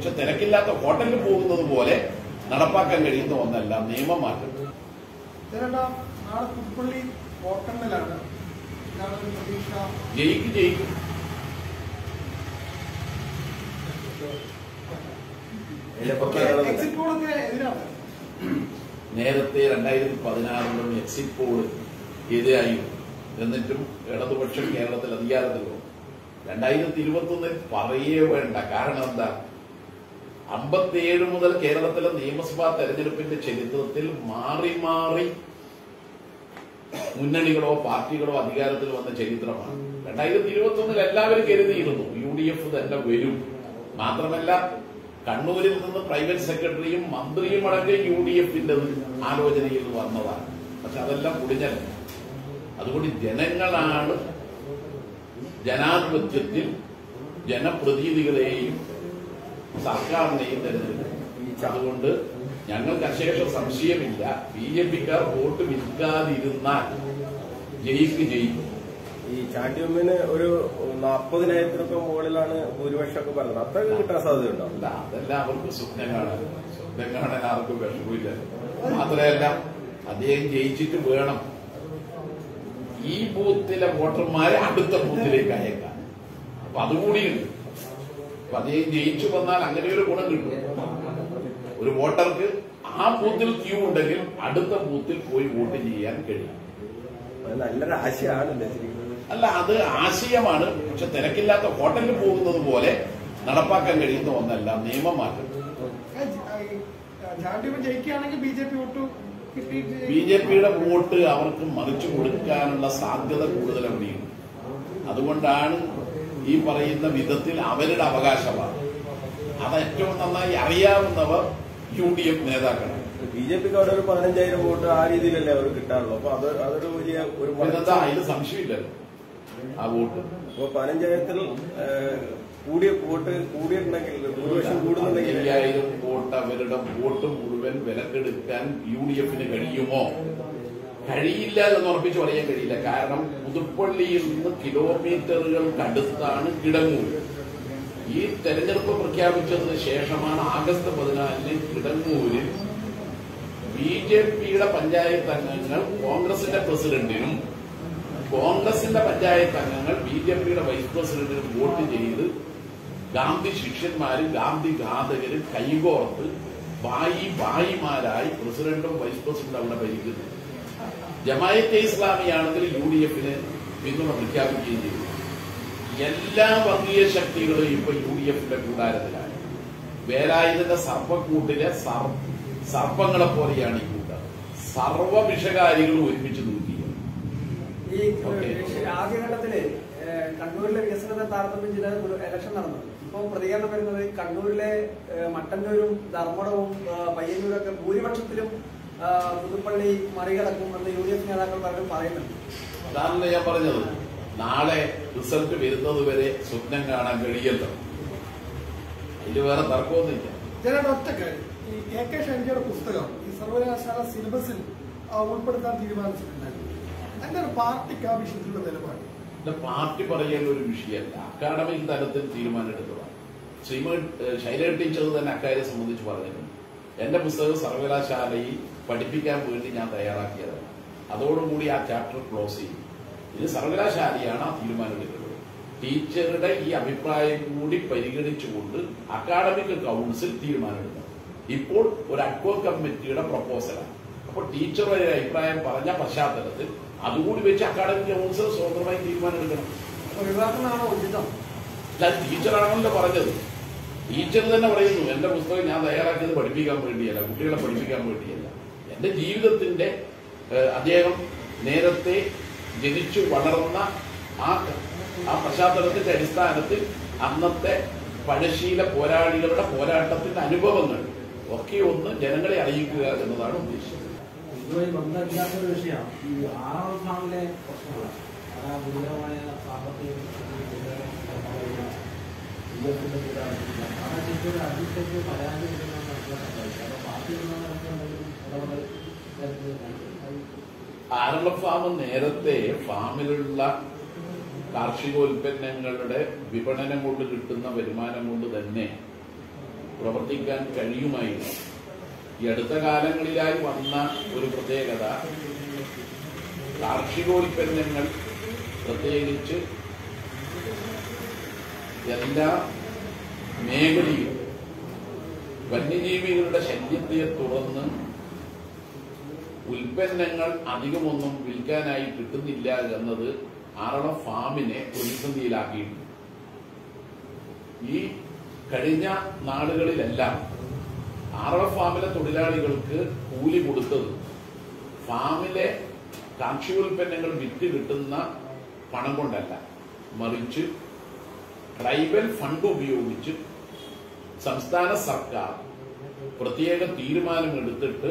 പക്ഷെ തിരക്കില്ലാത്ത ഹോട്ടലിൽ പോകുന്നത് പോലെ നടപ്പാക്കാൻ കഴിയുന്ന ഒന്നല്ല നിയമമാറ്റം ചേട്ടാ നാളെ പുതുപ്പള്ളി വോട്ടെണ്ണലാണ് ഇതാണ് ഒരു പ്രതീക്ഷ ജയിക്കും ജയിക്കും എക്സിറ്റ് പോളൊക്കെ എതിരാണ് നേരത്തെ രണ്ടായിരത്തി പതിനാറിലും എക്സിറ്റ് പോൾ എതിരായിരുന്നു എന്നിട്ടും ഇടതുപക്ഷം കേരളത്തിൽ അധികാരത്തിൽ വന്നു രണ്ടായിരത്തി ഇരുപത്തി ഒന്നിൽ പറയേ വേണ്ട കാരണം എന്താ അമ്പത്തിയേഴ് മുതൽ കേരളത്തിലെ നിയമസഭാ തെരഞ്ഞെടുപ്പിന്റെ ചരിത്രത്തിൽ മാറി മാറി മുന്നണികളോ പാർട്ടികളോ അധികാരത്തിൽ വന്ന ചരിത്രമാണ് രണ്ടായിരത്തി ഇരുപത്തി ഒന്നിൽ എല്ലാവരും കരുതിയിരുന്നു യു ഡി എഫ് തന്നെ വരും മാത്രമല്ല കണ്ണൂരിൽ നിന്ന് പ്രൈവറ്റ് സെക്രട്ടറിയും മന്ത്രിയും അടക്കം യു ഡി എഫിന്റെ ആലോചനയിൽ വന്നതാണ് പക്ഷെ അതെല്ലാം കുടിഞ്ഞല്ല അതുകൊണ്ട് ജനങ്ങളാണ് ജനാധിപത്യത്തിൽ ജനപ്രതിനിധികളെയും സർക്കാരിനെയും തെരഞ്ഞെടുക്കുന്നത് അതുകൊണ്ട് ഞങ്ങൾക്ക് അശേഷം സംശയമില്ല ബി ജെ പിക്കാർ വോട്ട് വിൽക്കാതിരുന്നാൽ ജയിക്ക് ജയിക്കും ഈ ചാണ്ടിയമ്മന് ഒരു നാപ്പതിനായിരത്തിനൊക്കെ മുകളിലാണ് ഭൂരിപക്ഷമൊക്കെ പറയുന്നത് അത്രയൊക്കെ കിട്ടാൻ സാധ്യതയുണ്ടോ അല്ല അതെല്ലാം അവർക്ക് സ്വപ്നം കാണാൻ സ്വപ്നം കാണാൻ ആർക്കും വിഷമില്ല മാത്രമല്ല അദ്ദേഹം ജയിച്ചിട്ട് വേണം ഈ ബൂത്തിലെ വോട്ടർമാരെ അടുത്ത ബൂത്തിലേക്ക് അയക്കാൻ അപ്പൊ അതുകൂടിയുണ്ട് അപ്പൊ അദ്ദേഹം ജയിച്ചു വന്നാൽ അങ്ങനെ ഒരു ഗുണം കിട്ടും ഒരു വോട്ടർക്ക് ആ ബൂത്തിൽ ക്യൂ ഉണ്ടെങ്കിൽ അടുത്ത ബൂത്തിൽ പോയി വോട്ട് ചെയ്യാൻ കഴിയും അത് നല്ലൊരു ആശയമാണല്ലേ ശരിക്കും അല്ല അത് ആശയമാണ് പക്ഷെ തിരക്കില്ലാത്ത ഹോട്ടലിൽ പോകുന്നത് പോലെ നടപ്പാക്കാൻ കഴിയുന്ന ഒന്നല്ല നിയമമാറ്റം ജാണ്ടിയമ്മ ജയിക്കുകയാണെങ്കിൽ ബി ജെ പി വോട്ട് കിട്ടിയിട്ട് ബി ജെ പിയുടെ വോട്ട് അവർക്ക് മറിച്ചു കൊടുക്കാനുള്ള സാധ്യത കൂടുതൽ അവിടെയുണ്ട് അതുകൊണ്ടാണ് ഈ പറയുന്ന വിധത്തിൽ അവരുടെ അവകാശമാണ് അത് ഏറ്റവും നന്നായി അറിയാവുന്നവർ യു ഡി എഫ് നേതാക്കളാണ് ബി ജെ പിക്ക് അവിടെ ഒരു പതിനഞ്ചായിരം വോട്ട് ആ രീതിയിലല്ലേ അവർ കിട്ടാറുള്ളൂ അപ്പൊ അത് അതൊരു വലിയ ഒരു പിന്നെന്താ അതിൽ സംശയമില്ലല്ലോ ആ വോട്ട് അപ്പൊ പതിനഞ്ചായിരത്തിൽ ഏഹ്, കൂടിയ വോട്ട് കൂടിയിട്ടുണ്ടെങ്കിൽ ഭൂരിപക്ഷം കൂടുന്നുണ്ടെങ്കിൽ അയ്യായിരം വോട്ട് അവരുടെ വോട്ട് മുഴുവൻ വിലക്കെടുക്കാൻ യു ഡി എഫിന് കഴിയുമോ കഴിയില്ല എന്ന് ഉറപ്പിച്ച് പറയാൻ കഴിയില്ല കാരണം പുതുപ്പള്ളിയിൽ നിന്ന് കിലോമീറ്ററുകൾക്കടുത്താണ് കിടങ്ങൂർ ഈ തെരഞ്ഞെടുപ്പ് പ്രഖ്യാപിച്ചതിന് ശേഷമാണ് ആഗസ്റ്റ് പതിനാലിന് കിടങ്ങൂരിൽ ബി ജെ പിയുടെ പഞ്ചായത്ത് അംഗങ്ങൾ കോൺഗ്രസിന്റെ പ്രസിഡന്റിനും കോൺഗ്രസിന്റെ പഞ്ചായത്ത് അംഗങ്ങൾ ബി ജെ പിയുടെ വൈസ് പ്രസിഡന്റിനും വോട്ട് ചെയ്ത് ഗാന്ധി ശിഷ്യന്മാരും ഗാന്ധി ഘാതകരും കൈകോർത്ത് ബായി ബായിമാരായി പ്രസിഡന്റും വൈസ് പ്രസിഡന്റും അവിടെ ഭരിക്കുന്നു ജമായത്തെ ഇസ്ലാമിയാണെങ്കിൽ യു ഡി എഫിന് പിന്തുണ പ്രഖ്യാപിക്കുകയും ചെയ്തു എല്ലാ വർഗീയ ശക്തികളും ഇപ്പൊ യു ഡി എഫിന്റെ കൂടാരത്തിലാണ് വേലായുധന്റെ സർപ്പക്കൂട്ടിലെ സർ- സർപ്പങ്ങളെ പോലെയാണ് ഈ കൂട്ടം സർവ വിഷകാരികളും ഒരുമിച്ച് നോക്കിയത് ഈ ഓക്കേ. ആദ്യഘട്ടത്തില് ഏഹ്, കണ്ണൂരിലെ വികസനത്തെ താരതമ്യം ചെയ്ത ഒരു ഇലക്ഷൻ നടന്നത് ഇപ്പൊ പ്രതികരണം വരുന്നത് കണ്ണൂരിലെ ഏഹ്, മട്ടന്നൂരും ധർമ്മടവും ഏഹ്, പയ്യന്നൂരൊക്കെ ഭൂരിപക്ഷത്തിലും ഏഹ്, പുതുപ്പള്ളി മറികടക്കും എന്ന് യു ഡി എഫ് നേതാക്കൾ പലരും പറയുന്നുണ്ട് അതാണല്ലോ ഞാൻ പറഞ്ഞത് നാളെ റിസൾട്ട് വരുന്നത് വരെ സ്വപ്നം കാണാൻ കഴിയല്ലോ അതിൽ വേറെ തർക്കമൊന്നുമില്ല ജനയുടെ ഒറ്റ കാര്യം ഈ കെ കെ ഷാൻജിയുടെ പുസ്തകം ഈ സർവകലാശാല സിലബസിൽ ആ, ഉൾപ്പെടുത്താൻ തീരുമാനിച്ചിട്ടുണ്ടായിരുന്നു എന്റെ ഒരു പാർട്ടിക്ക് ആ വിഷയത്തിലുള്ള നിലപാട് ഇത് പാർട്ടി പറയുന്ന ഒരു വിഷയമല്ല അക്കാഡമിക് തലത്തിൽ തീരുമാനമെടുത്തതാണ് ശ്രീമ ഏഹ് ശൈല ടീച്ചർ തന്നെ അക്കാര്യം സംബന്ധിച്ച് പറഞ്ഞിട്ടുണ്ട് എന്റെ പുസ്തകം സർവകലാശാലയിൽ പഠിപ്പിക്കാൻ വേണ്ടി ഞാൻ തയ്യാറാക്കിയതാണ് അതോടുകൂടി ആ ചാപ്റ്റർ ക്ലോസ് ചെയ്യും ഇത് സർവകലാശാലയാണ് ആ തീരുമാനമെടുക്കുന്നത് ടീച്ചറുടെ ഈ അഭിപ്രായം കൂടി പരിഗണിച്ചുകൊണ്ട് അക്കാഡമിക് കൗൺസിൽ തീരുമാനമെടുക്കണം ഇപ്പോൾ ഒരു അക്വ കമ്മിറ്റിയുടെ പ്രപ്പോസലാണ് അപ്പോൾ ടീച്ചർ ഒരു അഭിപ്രായം പറഞ്ഞ പശ്ചാത്തലത്തിൽ അതുകൂടി വെച്ച് അക്കാഡമിക് കൗൺസിൽ സ്വതന്ത്രമായി തീരുമാനമെടുക്കണം അപ്പൊ വിവാഹമാണോ ഉചിതം അല്ല ടീച്ചറാണല്ലോ പറഞ്ഞത് ടീച്ചർ തന്നെ പറയുന്നു എന്റെ പുസ്തകം ഞാൻ തയ്യാറാക്കിയത് പഠിപ്പിക്കാൻ വേണ്ടിയല്ല കുട്ടികളെ പഠിപ്പിക്കാൻ വേണ്ടിയല്ല എന്റെ ജീവിതത്തിന്റെ ഏഹ്, അദ്ദേഹം നേരത്തെ ജനിച്ചു വളർന്ന ആ ആ പശ്ചാത്തലത്തിന്റെ അടിസ്ഥാനത്തിൽ അന്നത്തെ പഴശീല പോരാളികളുടെ പോരാട്ടത്തിന്റെ അനുഭവങ്ങൾ ഒക്കെ ഒന്ന് ജനങ്ങളെ അറിയിക്കുക എന്നതാണ് ഉദ്ദേശിച്ചത് ഇതുമായി ബന്ധമില്ലാത്തൊരു വിഷയമാണ് ഈ ആറാം ഫാമിലെ പ്രശ്നങ്ങൾ അതാ ഗുരുതരമായ സാമ്പത്തിക അടിത്തേക്ക് പരാതി അപ്പൊ പാർട്ടി എന്തെങ്കിലും ഇടപെടൽ ആർ എൽ എഫ് ഫാം നേരത്തെ ഫാമിലുള്ള കാർഷികോൽപ്പന്നങ്ങളുടെ വിപണനം കൊണ്ട് കിട്ടുന്ന വരുമാനം കൊണ്ട് തന്നെ പ്രവർത്തിക്കാൻ കഴിയുമായിരുന്നു ഈ അടുത്ത കാലങ്ങളിലായി വന്ന ഒരു പ്രത്യേകത കാർഷികോൽപ്പന്നങ്ങൾ പ്രത്യേകിച്ച് എല്ലാ മേഖലയും വന്യജീവികളുടെ ശല്യത്തെ തുടർന്ന് ഉൽപ്പന്നങ്ങൾ അധികമൊന്നും വിൽക്കാനായി കിട്ടുന്നില്ല എന്നത് ആറളം ഫാമിനെ പ്രതിസന്ധിയിലാക്കിയിട്ടുണ്ട് ഈ കഴിഞ്ഞ നാളുകളിലെല്ലാം ആറളം ഫാമിലെ തൊഴിലാളികൾക്ക് കൂലി കൊടുത്തത് ഫാമിലെ കാർഷികോൽപ്പന്നങ്ങൾ വിറ്റ് കിട്ടുന്ന പണം കൊണ്ടല്ല മറിച്ച് ട്രൈബൽ ഫണ്ട് ഉപയോഗിച്ച് സംസ്ഥാന സർക്കാർ പ്രത്യേക തീരുമാനമെടുത്തിട്ട്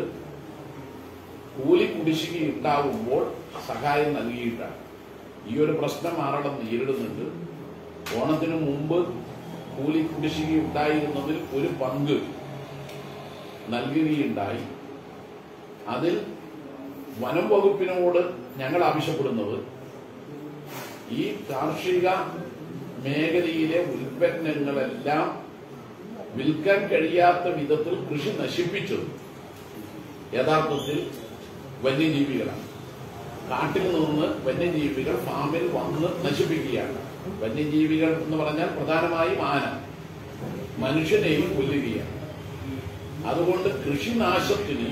കൂലി കുടിശ്ശിക ഉണ്ടാവുമ്പോൾ സഹായം നൽകിയിട്ടാണ് ഈ ഒരു പ്രശ്നം ആറളം നേരിടുന്നുണ്ട് ഓണത്തിന് മുമ്പ് കൂലി കുടിശ്ശിക ഉണ്ടായിരുന്നതിൽ ഒരു പങ്ക് നൽകുകയുണ്ടായി അതിൽ വനം വകുപ്പിനോട് ഞങ്ങൾ ആവശ്യപ്പെടുന്നത് ഈ കാർഷിക മേഖലയിലെ ഉൽപ്പന്നങ്ങളെല്ലാം വിൽക്കാൻ കഴിയാത്ത വിധത്തിൽ കൃഷി നശിപ്പിച്ചത് യഥാർത്ഥത്തിൽ വന്യജീവികളാണ് കാട്ടിൽ നിന്ന് വന്യജീവികൾ ഫാമിൽ വന്ന് നശിപ്പിക്കുകയാണ് വന്യജീവികൾ എന്ന് പറഞ്ഞാൽ പ്രധാനമായും ആന മനുഷ്യനെയും കൊല്ലുകയാണ് അതുകൊണ്ട് കൃഷിനാശത്തിന്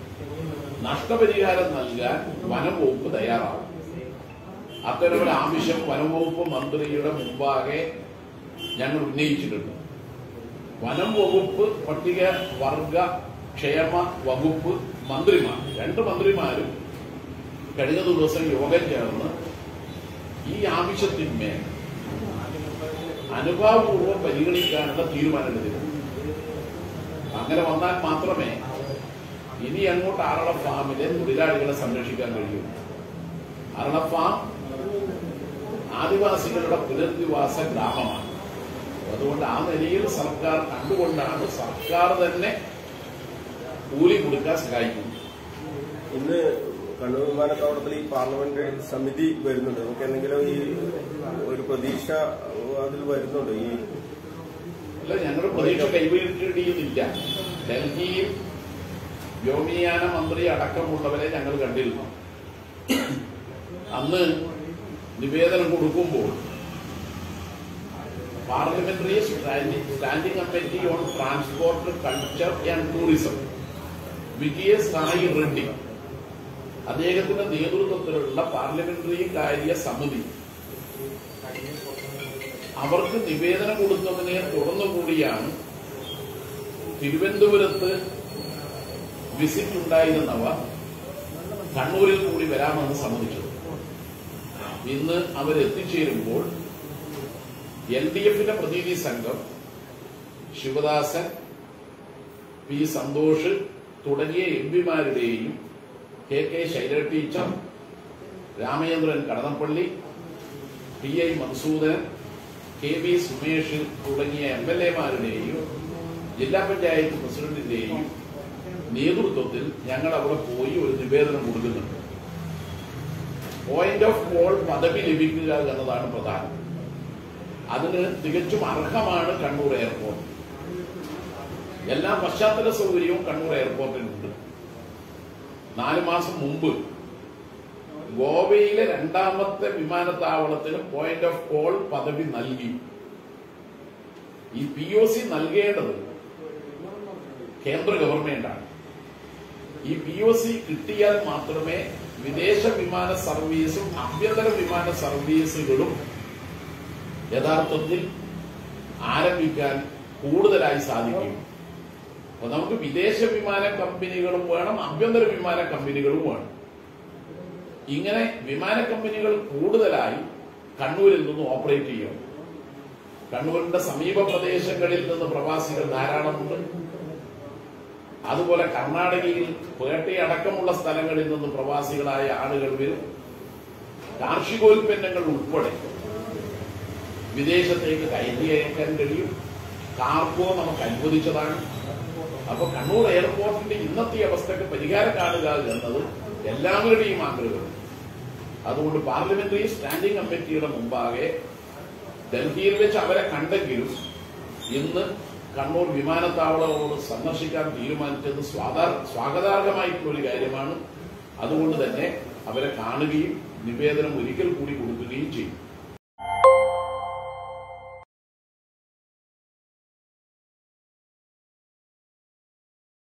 നഷ്ടപരിഹാരം നൽകാൻ വനംവകുപ്പ് തയ്യാറാവും അത്തരമൊരു ആവശ്യം വനംവകുപ്പ് മന്ത്രിയുടെ മുമ്പാകെ ഞങ്ങൾ ഉന്നയിച്ചിട്ടുണ്ട് വനം വകുപ്പ് പട്ടിക വർഗ ക്ഷേമ വകുപ്പ് മന്ത്രിമാർ രണ്ട് മന്ത്രിമാരും കഴിഞ്ഞ ദിവസം യോഗം ചേർന്ന് ഈ ആവശ്യത്തിന്മേൽ അനുഭാവപൂർവ്വം പരിഗണിക്കാനുള്ള തീരുമാനമെടുത്തിരുന്നു അങ്ങനെ വന്നാൽ മാത്രമേ ഇനി അങ്ങോട്ട് ആറള ഫാമിലെ തൊഴിലാളികളെ സംരക്ഷിക്കാൻ കഴിയൂ ആറള ഫാം ആദിവാസികളുടെ പുനരധിവാസ ഗ്രാമമാണ് അതുകൊണ്ട് ആ നിലയിൽ സർക്കാർ കണ്ടുകൊണ്ടാണ് സർക്കാർ തന്നെ കൂലി കൊടുക്കാൻ സഹായിക്കുന്നത് ഇന്ന് കണ്ണൂർ വിമാനത്താവളത്തിൽ ഈ പാർലമെന്റ് സമിതി വരുന്നുണ്ട് നമുക്ക് എന്തെങ്കിലും ഈ ഒരു പ്രതീക്ഷ അതിൽ വരുന്നുണ്ട് ഈ അല്ല ഞങ്ങൾ പ്രതീക്ഷ കൈവരിക്കേണ്ടിയിരുന്നില്ല ഡൽഹിയിൽ വ്യോമയാന മന്ത്രി അടക്കമുള്ളവരെ ഞങ്ങൾ കണ്ടിരുന്നു അന്ന് നിവേദനം കൊടുക്കുമ്പോൾ parliamentary standing committee on transport culture and tourism Vijaya Sai Reddy അദ്ദേഹത്തിന്റെ നേതൃത്വത്തിലുള്ള പാർലമെന്ററി കാര്യ സമിതി അവർക്ക് നിവേദനം കൊടുത്തതിനെ തുടർന്നുകൂടിയാണ് തിരുവനന്തപുരത്ത് വിസിറ്റ് ഉണ്ടായിരുന്നവർ കണ്ണൂരിൽ കൂടി വരാമെന്ന് സമ്മതിച്ചത് ഇന്ന് അവരെത്തിച്ചേരുമ്പോൾ എൽ ഡി എഫിന്റെ പ്രതിനിധി സംഘം ശിവദാസൻ പി സന്തോഷ് തുടങ്ങിയ എം പിമാരുടെയും K K Shaila teacher Ramachandran Kadannappally P I Madhusoodanan K V Sumesh തുടങ്ങിയ എം എൽ എമാരുടെയും ജില്ലാ പഞ്ചായത്ത് പ്രസിഡന്റിന്റെയും നേതൃത്വത്തിൽ ഞങ്ങൾ അവിടെ പോയി ഒരു നിവേദനം കൊടുക്കുന്നുണ്ട് പോയിന്റ് ഓഫ് കോൾ പദവി ലഭിക്കുക എന്നതാണ് പ്രധാനം അതിന് തികച്ചും അർഹമാണ് കണ്ണൂർ എയർപോർട്ട് എല്ലാ പശ്ചാത്തല സൗകര്യവും കണ്ണൂർ എയർപോർട്ടിനുണ്ട് നാല് മാസം മുമ്പ് ഗോവയിലെ രണ്ടാമത്തെ വിമാനത്താവളത്തിന് പോയിന്റ് ഓഫ് കോൾ പദവി നൽകി ഈ പി ഒ സി നൽകേണ്ടത് കേന്ദ്ര ഗവൺമെന്റാണ് ഈ പി ഒ സി കിട്ടിയാൽ മാത്രമേ വിദേശ വിമാന സർവീസും ആഭ്യന്തര വിമാന സർവീസുകളും യഥാർത്ഥത്തിൽ ആരംഭിക്കാൻ കൂടുതലായി സാധിക്കും അപ്പൊ നമുക്ക് വിദേശ വിമാന കമ്പനികളും വേണം ആഭ്യന്തര വിമാന കമ്പനികളും വേണം ഇങ്ങനെ വിമാന കമ്പനികൾ കൂടുതലായി കണ്ണൂരിൽ നിന്ന് ഓപ്പറേറ്റ് ചെയ്യും കണ്ണൂരിന്റെ സമീപ പ്രദേശങ്ങളിൽ നിന്ന് പ്രവാസികൾ ധാരാളമുണ്ട് അതുപോലെ കർണാടകയിൽ പേട്ടയടക്കമുള്ള സ്ഥലങ്ങളിൽ നിന്ന് പ്രവാസികളായ ആളുകൾ വരും കാർഷികോൽപ്പന്നങ്ങൾ ഉൾപ്പെടെ വിദേശത്തേക്ക് കയറ്റി അയക്കാൻ കഴിയും കാർഗോ നമുക്ക് അനുവദിച്ചതാണ് അപ്പൊ കണ്ണൂർ എയർപോർട്ടിന്റെ ഇന്നത്തെ അവസ്ഥക്ക് പരിഹാരം കാണുക എന്നത് എല്ലാവരുടെയും ആഗ്രഹം അതുകൊണ്ട് പാർലമെന്ററി സ്റ്റാൻഡിംഗ് കമ്മിറ്റിയുടെ മുമ്പാകെ ഡൽഹിയിൽ വെച്ച് അവരെ കണ്ടെങ്കിലും ഇന്ന് കണ്ണൂർ വിമാനത്താവളങ്ങളോട് സന്ദർശിക്കാൻ തീരുമാനിച്ചത് സ്വാഗത- സ്വാഗതാർഹമായിട്ടുള്ള ഒരു കാര്യമാണ് അതുകൊണ്ട് തന്നെ അവരെ കാണുകയും നിവേദനം ഒരിക്കൽ കൂടി കൊടുക്കുകയും ചെയ്യും